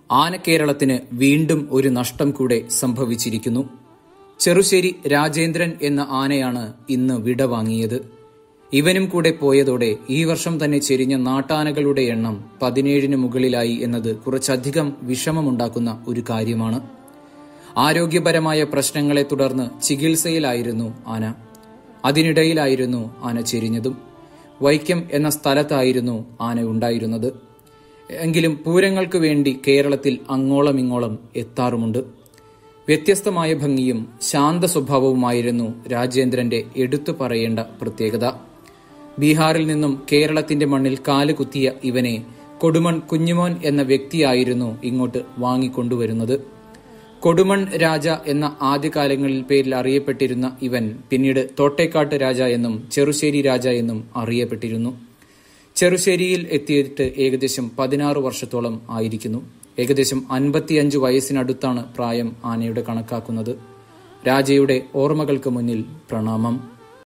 ആനക്കേരളത്തിന് വീണ്ടും ഒരു നഷ്ടം കൂടെ സംഭവിച്ചിരിക്കുന്നു ചെറുശ്ശേരി രാജേന്ദ്രൻ എന്ന ആനയാണ് ഇന്ന് വിട വാങ്ങിയത് ഇവനും കൂടെ പോയതോടെ ഈ വർഷം തന്നെ ചെരിഞ്ഞ നാട്ടാനകളുടെ എണ്ണം പതിനേഴിന് മുകളിലായി എന്നത് കുറച്ചധികം വിഷമമുണ്ടാക്കുന്ന ഒരു കാര്യമാണ് ആരോഗ്യപരമായ പ്രശ്നങ്ങളെ തുടർന്ന് ചികിത്സയിലായിരുന്നു ആന അതിനിടയിലായിരുന്നു ആന ചെരിഞ്ഞതും വൈക്കം എന്ന സ്ഥലത്തായിരുന്നു ആന ഉണ്ടായിരുന്നത് എങ്കിലും പൂരങ്ങൾക്ക് വേണ്ടി കേരളത്തിൽ അങ്ങോളം ഇങ്ങോളം എത്താറുമുണ്ട് വ്യത്യസ്തമായ ഭംഗിയും ശാന്ത സ്വഭാവവുമായിരുന്നു രാജേന്ദ്രന്റെ എടുത്തു പറയേണ്ട പ്രത്യേകത ബീഹാറിൽ നിന്നും കേരളത്തിന്റെ മണ്ണിൽ കാലുകുത്തിയ ഇവനെ കൊടുമൺ കുഞ്ഞുമോൻ എന്ന വ്യക്തിയായിരുന്നു ഇങ്ങോട്ട് വാങ്ങിക്കൊണ്ടുവരുന്നത് കൊടുമൺ രാജ എന്ന ആദ്യകാലങ്ങളിൽ പേരിൽ അറിയപ്പെട്ടിരുന്ന ഇവൻ പിന്നീട് തോട്ടേക്കാട്ട് രാജ എന്നും ചെറുശ്ശേരി രാജ എന്നും അറിയപ്പെട്ടിരുന്നു ചെറുശ്ശേരിയിൽ എത്തിയിട്ട് ഏകദേശം പതിനാറ് വർഷത്തോളം ആയിരിക്കുന്നു ഏകദേശം അൻപത്തിയഞ്ച് വയസ്സിനടുത്താണ് പ്രായം ആനയുടെ കണക്കാക്കുന്നത് രാജയുടെ ഓർമ്മകൾക്ക് മുന്നിൽ പ്രണാമം